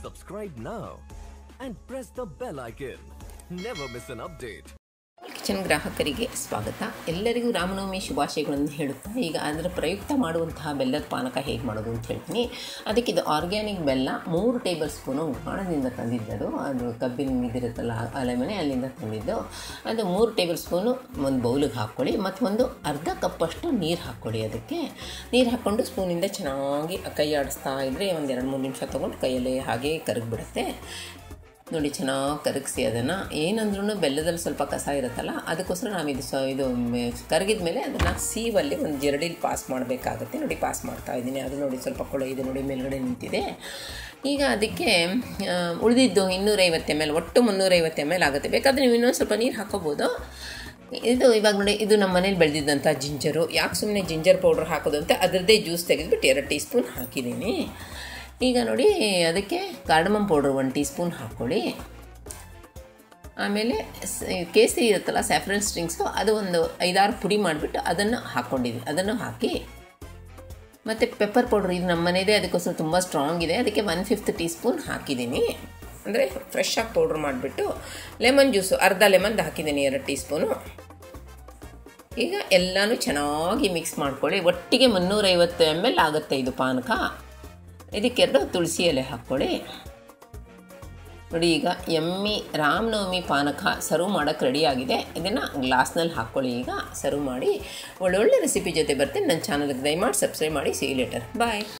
Subscribe now and press the bell icon. Never miss an update. Kitchen ಗ್ರಾಹಕರಿಗೆ ಸ್ವಾಗತ ಎಲ್ಲರಿಗೂ ರಾಮನವಮಿ ಶುಭಾಶಯಗಳನ್ನು ಹೇಳುತ್ತಾ ಈಗ ಅದರ ಪ್ರಯುಕ್ತ ಮಾಡುವಂತಹ ಬೆಲ್ಲದ ಪಾನಕ ಹೇಗೆ ಮಾಡೋದು ಅಂತ ಹೇಳ್ತೀನಿ ಅದಕ್ಕೆ ಇದು ಆರ್ಗ್ಯಾನಿಕ್ ಬೆಲ್ಲ ಮೂರು ಟೇಬಲ್ ಸ್ಪೂನು ವಾಣದಿಂದ ತಂದಿದ್ದದು ಅದು ಕಬ್ಬಿನ ಇದಿರುತ್ತಲ್ಲ ಅಲೆಮನೆ ಅಲ್ಲಿಂದ ತಂದಿದ್ದು ಅದು ಮೂರು ಟೇಬಲ್ ಸ್ಪೂನು ಒಂದು ಬೌಲಿಗೆ ಹಾಕ್ಕೊಳ್ಳಿ ಮತ್ತು ಒಂದು ಅರ್ಧ ಕಪ್ಪಷ್ಟು ನೀರು ಹಾಕ್ಕೊಳ್ಳಿ ಅದಕ್ಕೆ ನೀರು ಹಾಕ್ಕೊಂಡು ಸ್ಪೂನಿಂದ ಚೆನ್ನಾಗಿ ಕೈ ಆಡಿಸ್ತಾ ಇದ್ದರೆ ಒಂದು ಎರಡು ಮೂರು ನಿಮಿಷ ತೊಗೊಂಡು ಕೈಯಲ್ಲಿ ಹಾಗೆ ಕರಗಿಬಿಡುತ್ತೆ ನೋಡಿ ಚೆನ್ನಾಗಿ ಕರಗಿಸಿ ಅದನ್ನು ಏನಂದ್ರೂ ಬೆಲ್ಲದಲ್ಲಿ ಸ್ವಲ್ಪ ಕಸ ಇರುತ್ತಲ್ಲ ಅದಕ್ಕೋಸ್ಕರ ನಾವು ಇದು ಸ ಇದು ಕರಗಿದ ಮೇಲೆ ಅದನ್ನು ಸೀವಲ್ಲಿ ಒಂದು ಜರಡಿಲಿ ಪಾಸ್ ಮಾಡಬೇಕಾಗುತ್ತೆ ನೋಡಿ ಪಾಸ್ ಮಾಡ್ತಾ ಇದ್ದೀನಿ ಅದು ನೋಡಿ ಸ್ವಲ್ಪ ಕೊಳೆ ಇದೆ ನೋಡಿ ಮೇಲ್ಗಡೆ ನಿಂತಿದೆ ಈಗ ಅದಕ್ಕೆ ಆ, ಉಳಿದಿದ್ದು ಇನ್ನೂರೈವತ್ತು ಎಮ್ ಎಲ್ ಒಟ್ಟು ಮುನ್ನೂರೈವತ್ತು ಎಮ್ ಎಲ್ ಆಗುತ್ತೆ ಬೇಕಾದರೆ ನೀವು ಇನ್ನೊಂದು ಸ್ವಲ್ಪ ನೀರು ಹಾಕೋಬೋದು ಇದು ಇವಾಗ ನೋಡಿ ಇದು ನಮ್ಮ ಮನೇಲಿ ಬೆಳೆದಿದ್ದಂಥ ಜಿಂಜರು ಯಾಕೆ ಸುಮ್ಮನೆ ಜಿಂಜರ್ ಪೌಡ್ರ್ ಹಾಕೋದು ಅಂತ ಅದರದ್ದೇ ಜ್ಯೂಸ್ ತೆಗೆದುಬಿಟ್ಟು ಎರಡು ಟೀ ಸ್ಪೂನ್ ಹಾಕಿದ್ದೀನಿ ಈಗ ನೋಡಿ ಅದಕ್ಕೆ ಕಾರ್ಡಮಮ್ ಪೌಡ್ರ್ ಒಂದು ಟೀ ಸ್ಪೂನ್ ಹಾಕ್ಕೊಳ್ಳಿ ಆಮೇಲೆ ಸ- ಕೇಸರಿ ಇರುತ್ತಲ್ಲ ಸ್ಯಾಫ್ರನ್ ಸ್ಟ್ರಿಂಗ್ಸು ಅದು ಒಂದು ಐದಾರು ಪುಡಿ ಮಾಡಿಬಿಟ್ಟು ಅದನ್ನು ಹಾಕ್ಕೊಂಡಿದ್ದೀನಿ ಅದನ್ನು ಹಾಕಿ ಮತ್ತು ಪೆಪ್ಪರ್ ಪೌಡ್ರ್ ಇದು ನಮ್ಮ ಮನೆಯದೇ ಅದಕ್ಕೋಸ್ಕರ ತುಂಬ ಸ್ಟ್ರಾಂಗ್ ಇದೆ ಅದಕ್ಕೆ ಒನ್ ಫಿಫ್ತ್ ಟೀ ಸ್ಪೂನ್ ಹಾಕಿದ್ದೀನಿ ಅಂದರೆ ಫ್ರೆಶ್ ಆಗಿ ಪೌಡ್ರ್ ಮಾಡಿಬಿಟ್ಟು ಲೆಮನ್ ಜ್ಯೂಸು ಅರ್ಧ ಲೆಮನ್ದು ಹಾಕಿದ್ದೀನಿ ಎರಡು ಟೀ ಸ್ಪೂನು ಈಗ ಎಲ್ಲನೂ ಚೆನ್ನಾಗಿ ಮಿಕ್ಸ್ ಮಾಡ್ಕೊಳ್ಳಿ ಒಟ್ಟಿಗೆ ಮುನ್ನೂರೈವತ್ತು ಎಮ್ ಎಲ್ ಆಗುತ್ತೆ ಇದು ಪಾನಕ ಇದಕ್ಕೆರಡು ತುಳಸಿ ಎಲೆ ಹಾಕ್ಕೊಳ್ಳಿ ನೋಡಿ ಈಗ ಎಮ್ಮಿ ರಾಮನವಮಿ ಪಾನಕ ಸರ್ವ್ ಮಾಡೋಕ್ಕೆ ರೆಡಿಯಾಗಿದೆ ಇದನ್ನು ಗ್ಲಾಸ್ನಲ್ಲಿ ಹಾಕ್ಕೊಳ್ಳಿ ಈಗ ಸರ್ವ್ ಮಾಡಿ ಒಳ್ಳೊಳ್ಳೆ ರೆಸಿಪಿ ಜೊತೆ ಬರ್ತೀನಿ ನನ್ನ ಚಾನಲ್ಗೆ ದಯಮಾಡಿ ಸಬ್ಸ್ಕ್ರೈಬ್ ಮಾಡಿ ಸಿ ಲೇಟರ್ ಬಾಯ್